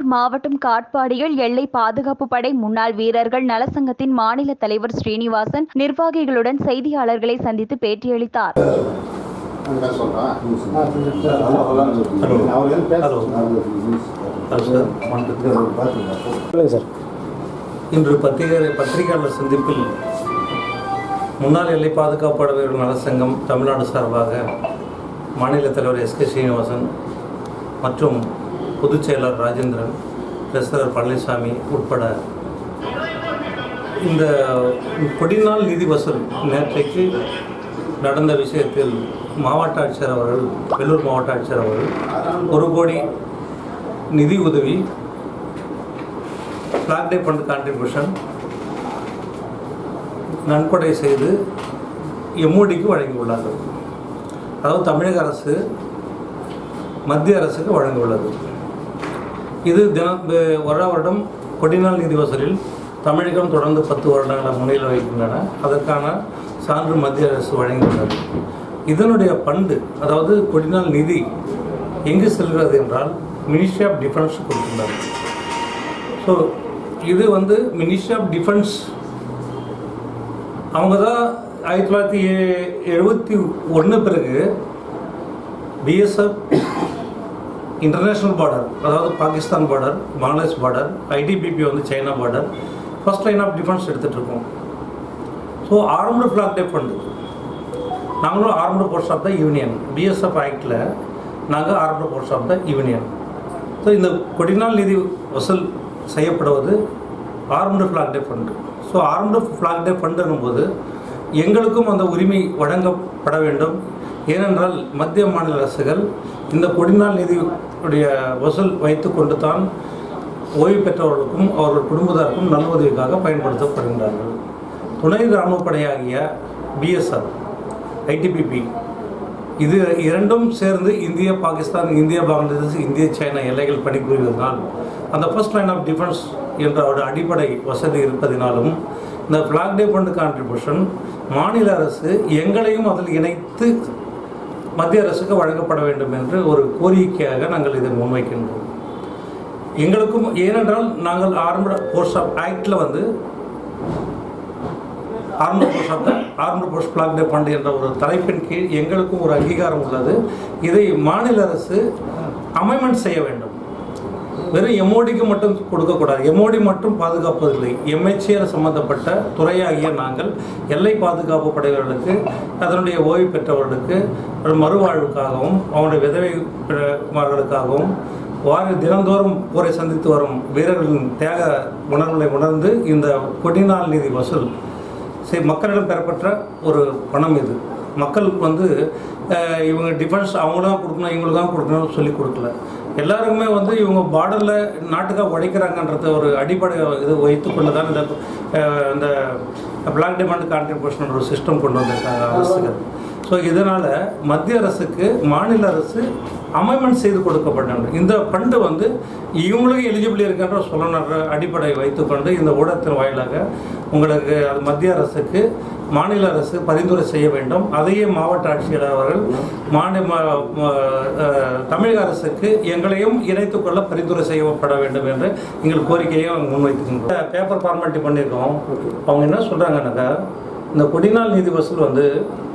மாவட்டம் காட்பாடியில் எல்லை பாதுகாப்பு படை முன்னாள் வீரர்கள் நலசங்கத்தின் மாநில தலைவர் ஸ்ரீனிவாசன் நிர்வாகிகளுடன் செய்தியாளர்களை சந்தித்து பேட்டியளித்தார் சொல்லுங்க சார் இன்று பத்திரிகை பத்திரிகையாளர் சந்திப்பில் முன்னாள் எல்லை பாதுகாப்பு படைவீரர் நலசங்கம் தமிழ்நாடு சார்பாக மாநில தலைவர் எஸ் கே ஸ்ரீனிவாசன் மற்றும் பொதுச் செயலர் ராஜேந்திரன் ட்ரெஸரர் பழனிசாமி உட்பட இந்த கொடிநாள் நிதி வசூல் நேற்றைக்கு நடந்த விஷயத்தில் மாவட்ட ஆட்சியர் அவர்கள் வெள்ளூர் மாவட்ட ஆட்சியர் அவர்கள் ஒரு கோடி நிதி உதவி பிளாக் டே ஃபண்ட் கான்ட்ரிபியூஷன் நன்கொடை செய்து எம்ஓடிக்கு வழங்கியுள்ளார்கள் அதாவது தமிழக அரசு மத்திய அரசுக்கு வழங்கியுள்ளது இது தினம் வருட வருடம் கொடிநாள் நிதி வசூலில் தமிழகம் தொடர்ந்து பத்து வருடங்களாக முன்னிலை வைக்கின்றன அதற்கான சான்று மத்திய அரசு வழங்கியுள்ளது இதனுடைய பண்டு அதாவது கொடிநாள் நிதி எங்கு செல்கிறது என்றால் மினிஸ்ட்ரி ஆஃப் டிஃபென்ஸ் கொடுத்துள்ளார் ஸோ இது வந்து மினிஸ்ட்ரி ஆஃப் டிஃபென்ஸ் அவங்க தான் ஆயிரத்தி தொள்ளாயிரத்தி எ- எழுபத்தி ஒன்று பிறகு பிஎஸ்எஃப் இன்டர்நேஷ்னல் பார்டர் அதாவது Pakistan border Bangladesh border ITBP வந்து China border first line of defence எடுத்துகிட்டு இருக்கோம் so armed flag day fund நாங்களும் armed forces of the union BSF ஆக்டில் நாங்கள் armed forces of the union so இந்த கொடிநாள் நிதி வசூல் செய்யப்படுவது armed flag day fund so armed flag day ஃபண்டுன்னும் போது எங்களுக்கும் அந்த உரிமை வழங்கப்பட வேண்டும் ஏனென்றால் மத்திய மாநில அரசுகள் இந்த கொடிநாள் நிதியுடைய வசூல் வைத்து கொண்டு தான் ஓய்வு பெற்றவர்களுக்கும் அவர்கள் குடும்பத்தாருக்கும் நல உதவிக்காக பயன்படுத்தப்படுகின்றார்கள் துணை இராணுவ படையாகிய பிஎஸ்எஃப் ஐடிபிபி இது இரண்டும் சேர்ந்து இந்திய பாகிஸ்தான் இந்திய பங்களாதேஷ் இந்திய சைனா எல்லைகள் பணிபுரிவதனால் அந்த ஃபர்ஸ்ட் லைன் ஆஃப் டிஃபென்ஸ் என்ற ஒரு அடிப்படை வசதி இருப்பதினாலும் இந்த ஃபிளாக் டே ஃபண்ட் கான்ட்ரிபியூஷன் மாநில அரசு எங்களையும் அதில் இணைத்து மத்திய அரசுக்கு வழங்கப்பட வேண்டும் என்று ஒரு கோரிக்கையாக நாங்கள் இதை முன்வைக்கின்றோம் எங்களுக்கும் ஏனென்றால் நாங்கள் ஆர்மட் போர்ஸ் ஆஃப் ஆக்டில் வந்து armed force of the armed force flag day fund என்ற ஒரு தலைப்பின் கீழ் எங்களுக்கும் ஒரு அங்கீகாரம் உள்ளது இதை மாநில அரசு அமெண்ட்மெண்ட் செய்ய வேண்டும் வெறும் எம்ஓடிக்கு மட்டும் கொடுக்கக்கூடாது எம்ஓடி மட்டும் பாதுகாப்பதில்லை எம்ஹெச்ஏர் சம்பந்தப்பட்ட துறையாகிய நாங்கள் எல்லை பாதுகாப்பு படைகளுக்கு அதனுடைய ஓய்வு பெற்றவர்களுக்கு ஒரு மறுவாழ்வுக்காகவும் அவனுடைய விதவைமார்களுக்காகவும் வார தினந்தோறும் போரை சந்தித்து வரும் வீரர்களின் தியாக உணர்வுகளை உணர்ந்து இந்த கொடிநாள் நிதி வசூல் சரி மக்களிடம் பெறப்பட்ட ஒரு பணம் இது மக்கள் வந்து அஹ், இவங்க டிஃபென்ஸ் அவங்க தான் கொடுக்கணும் இவங்களுக்கு தான் கொடுக்கணும்னு சொல்லி கொடுக்கல எல்லாருக்குமே வந்து இவங்க பார்டரில் நாட்டுக்காக உழைக்கிறாங்கன்றத ஒரு அடிப்படை இது வைத்துக்கொண்டு தான் இந்த அஹ், இந்த பிளாக் டிமாண்ட் கான்ட்ரிபியூஷன் ஒரு சிஸ்டம் கொண்டு வந்திருக்காங்க அரசுகள் ஸோ இதனால் மத்திய அரசுக்கு மாநில அரசு அமெண்ட்மெண்ட் செய்து கொடுக்கப்பட்டது இந்த ஃபண்டு வந்து இவங்களுக்கு எலிஜிபிள் இருக்கின்ற சொல்லுன்ற அடிப்படை வைத்துக்கொண்டு இந்த ஊடகத்தின் வாயிலாக உங்களுக்கு அது மத்திய அரசுக்கு மாநில அரசு பரிந்துரை செய்ய வேண்டும் அதையே மாவட்ட ஆட்சியர் அவர்கள் மாநில ம- ம- அஹ், தமிழக அரசுக்கு எங்களையும் இணைத்துக் கொள்ள பரிந்துரை செய்யப்பட வேண்டும் என்று எங்கள் கோரிக்கையை முன்வைத்துக்கின்றோம் பேப்பர் ஃபார்மாலிட்டி பண்ணியிருக்கோம் அவங்க என்ன சொல்கிறாங்கன்னாக்கா இந்த கொடிநாள் நிதி வசூல் வந்து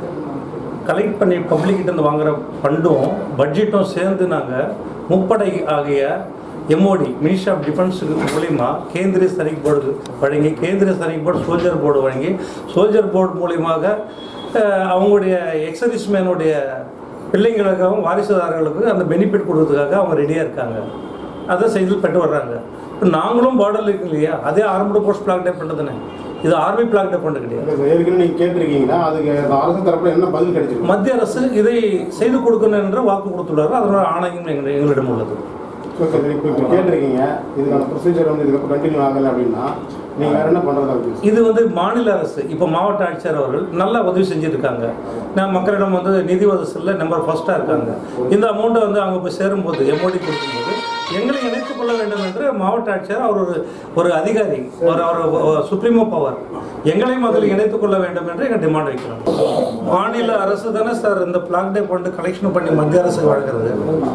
கலெக்ட் பண்ணி பப்ளிக்கிட்டேருந்து வாங்குற ஃபண்டும் பட்ஜெட்டும் சேர்ந்து நாங்கள் முப்படை ஆகிய எம்ஓடி மினிஸ்ட்ரி ஆஃப் டிஃபென்ஸுக்கு மூலிமா கேந்திரிய சரக்கு போர்டு வழங்கி கேந்திரிய சரக்கு போர்டு சோல்ஜர் போர்டு வழங்கி சோல்ஜர் போர்டு மூலியமாக அஹ், அவங்களுடைய எக்ஸர்விஸ்மேனுடைய பிள்ளைங்களுக்காகவும் வாரிசுதாரர்களுக்கும் அந்த பெனிஃபிட் கொடுக்கறதுக்காக அவங்க ரெடியாக இருக்காங்க அதை செய்து பெற்று வர்றாங்க இப்போ நாங்களும் பார்டரில் இருக்கோம் இல்லையா அதே ஆர்மடு போஸ்ட் பிளாக் டே பண்ணுறதுனே இது ஆர்மி பிளாக் டே பண்ண கிடையாது ஏற்கனவே நீங்க கேட்டிருக்கீங்கன்னா அதுக்கு அந்த அரசு தரப்புல என்ன பதில் கிடைச்சிருக்கு மத்திய அரசு இதை செய்து கொடுக்கணும் என்ற வாக்கு கொடுத்துள்ளார்கள் அதனோட ஆணையம் எங்கள் எங்களிடம் உள்ளது ஓகே சார் இப்போ இப்போ கேட்டிருக்கீங்க இதுக்கான ப்ரொசீஜர் வந்து இதுக்கப்புறம் கண்டினியூ ஆகலை அப்படின்னா நீங்க வேற என்ன பண்றதா இருக்கு இது வந்து மாநில அரசு இப்போ மாவட்ட ஆட்சியர் அவர்கள் நல்லா உதவி செஞ்சுருக்காங்க நான் மக்களிடம் வந்து நிதி வசூலில் நம்பர் ஃபர்ஸ்ட்டாக இருக்காங்க இந்த அமௌண்ட்டை வந்து அவங்க போய் சேரும்போது எம்ஓடி கொடுக்கும்போது எங்களை இணைத்துக் கொள்ள வேண்டும் என்று மாவட்ட ஆட்சியர் அவர் ஒரு ஒரு அதிகாரி ஒரு அவர் சுப்ரீமோ பவர் எங்களையும் அதில் இணைத்துக் கொள்ள வேண்டும் என்று எங்கள் டிமாண்ட் வைக்கிறோம் மாநில அரசு தானே சார் இந்த பிளாக் டே ஃபண்டு கலெக்ஷன் பண்ணி மத்திய அரசு வழங்குறது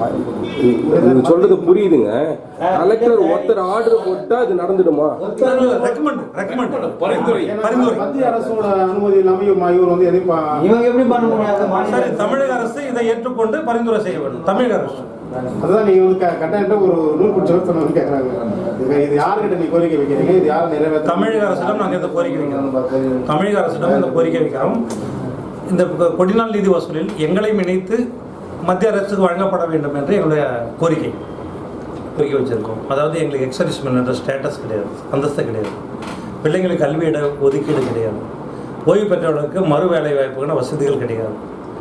நீங்க சொல்றது புரியுதுங்க கலெக்டர் ஒருத்தர் ஆர்டர் போட்டா அது நடந்துடுமா ரெக்கமெண்ட் ரெக்கமெண்ட் பரிந்துரை. ஏன்னா பரிந்துரை மத்திய அரசோட அனுமதி இல்லாம இவங்க இவர் வந்து எதையும் பா- இவங்க எப்படி பண்ண முடியாது சரி தமிழக அரசு இதை ஏற்றுக்கொண்டு பரிந்துரை செய்ய வேண்டும் தமிழக அரசு அதுதான் நீங்க வந்து க- கட்டாயத்தை ஒரு நூல் பிடிச்சவர் சொன்னவங்க கேட்கறாங்க இது- இது யாருக்கிட்ட நீ கோரிக்கை வைக்கிறீங்க இது யார் நிறைவேற்ற தமிழக அரசிடம் நாங்கள் இந்த கோரிக்கை வைக்கிறோம் தமிழக அரசிடம் இந்த கோரிக்கை வைக்கிறோம் இந்த கொ- கொடிநாள் நிதி வசூலில் எங்களையும் இணைத்து மத்திய அரசுக்கு வழங்கப்பட வேண்டும் என்று எங்களுடைய கோரிக்கை கோரிக்கை வச்சிருக்கோம் அதாவது எங்களுக்கு எக்ஸர்விஸ்மென் என்ற ஸ்டேட்டஸ் கிடையாது அந்தஸ்து கிடையாது பிள்ளைங்களுக்கு கல்வி இட ஒதுக்கீடு கிடையாது ஓய்வு பெற்றவர்களுக்கு மறு வேலை வாய்ப்புக்கான வசதிகள் கிடையாது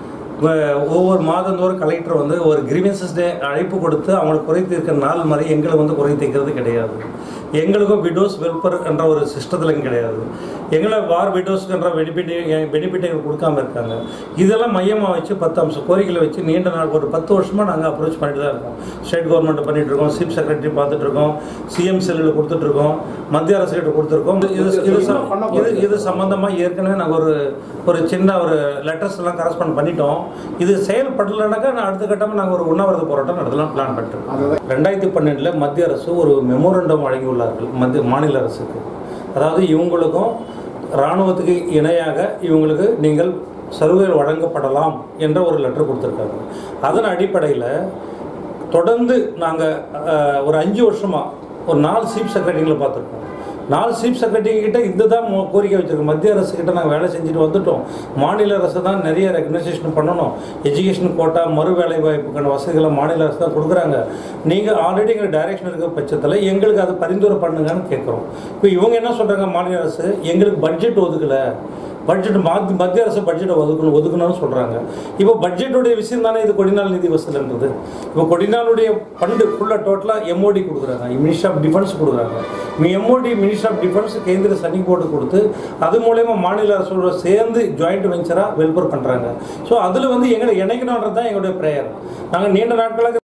வ- ஒவ்வொரு மாதந்தோறும் கலெக்டர் வந்து ஒரு கிரீவன்சஸ் டே அழைப்பு கொடுத்து அவங்களுக்கு குறை தீர்க்கிற நாள் மாதிரி எங்களை வந்து குறை தீர்க்கிறது கிடையாது எங்களுக்கும் விடோஸ் வெல்பர் என்ற ஒரு சிஸ்டத்தில் கிடையாது எங்களை வார் விடோஸ்ன்ற பெனிஃபிட் பெனிஃபிட் எங்களுக்கு கொடுக்காம இருக்காங்க இதெல்லாம் மையமாக வச்சு பத்து அம்சம் கோரிக்கைகளை வச்சு நீண்ட நாள் ஒரு பத்து வருஷமாக நாங்கள் அப்ரோச் பண்ணிட்டு தான் இருக்கோம் ஸ்டேட் கவர்மெண்ட் பண்ணிட்டு இருக்கோம் சீஃப் செக்ரட்டரி பார்த்துட்டு இருக்கோம் சிஎம் செல்லில் கொடுத்துட்டு இருக்கோம் மத்திய அரசு கிட்ட கொடுத்துருக்கோம் இது இது சம்- இது இது சம்பந்தமாக ஏற்கனவே நாங்கள் ஒரு ஒரு சின்ன ஒரு லெட்டர்ஸ் எல்லாம் கரஸ்பாண்ட் பண்ணிட்டோம் இது செயல்படலைனாக்கா நான் அடுத்த கட்டமாக நாங்கள் ஒரு உண்ணாவிரத போராட்டம் நடத்தலாம் பிளான் பண்ணிட்டு ரெண்டாயிரத்தி பன்னெண்டில் மத்திய அரசு ஒரு மெமோரண்டம் வழங்கியுள்ளார்கள் மத்திய மாநில அரசுக்கு அதாவது இவங்களுக்கும் இராணுவத்துக்கு இணையாக இவங்களுக்கு நீங்கள் சலுகைகள் வழங்கப்படலாம் என்ற ஒரு லெட்டர் கொடுத்துருக்காங்க அதன் அடிப்படையில் தொடர்ந்து நாங்கள் ஒரு அஞ்சு வருஷமாக ஒரு நாலு சீஃப் செக்ரட்டரிகளை பார்த்துருக்கோம் நாலு சீஃப் செக்ரட்டரி கிட்ட இதுதான் மோ- கோரிக்கை வச்சிருக்கோம் மத்திய அரசு கிட்ட நாங்கள் வேலை செஞ்சுட்டு வந்துட்டோம் மாநில அரசு தான் நிறைய ரெகனைசேஷன் பண்ணணும் எஜுகேஷன் கோட்டா மறு வேலை வாய்ப்புக்கான வசதிகளை மாநில அரசு தான் கொடுக்குறாங்க நீங்கள் ஆல்ரெடி எங்கள் டைரக்ஷன் இருக்க பட்சத்தில் எங்களுக்கு அதை பரிந்துரை பண்ணுங்கன்னு கேட்குறோம் இப்போ இவங்க என்ன சொல்கிறாங்க மாநில அரசு எங்களுக்கு பட்ஜெட் ஒதுக்கலை பட்ஜெட் மாத்தி மத்திய அரசு பட்ஜெட்டை ஒதுக்கணும் ஒதுக்கணும்னு சொல்கிறாங்க இப்போ பட்ஜெட்டுடைய விஷயம் தானே இது கொடிநாள் நிதி வசூல்ன்றது இப்போ கொடிநாளுடைய ஃபண்டு ஃபுல்லாக டோட்டலாக எம்ஓடி கொடுக்குறாங்க மினிஸ்டர் ஆஃப் டிஃபென்ஸ் கொடுக்குறாங்க MOD minister of defence Kendriya சனி போர்டு கொடுத்து அது மூலயமா மாநில அரசோட சேர்ந்து ஜாயிண்ட் வெஞ்சராக வெல்பர் பண்ணுறாங்க ஸோ அதில் வந்து எங்களை இணைக்கணுன்றது தான் எங்களுடைய ப்ரேயர் நாங்கள் நீண்ட நாட்களாக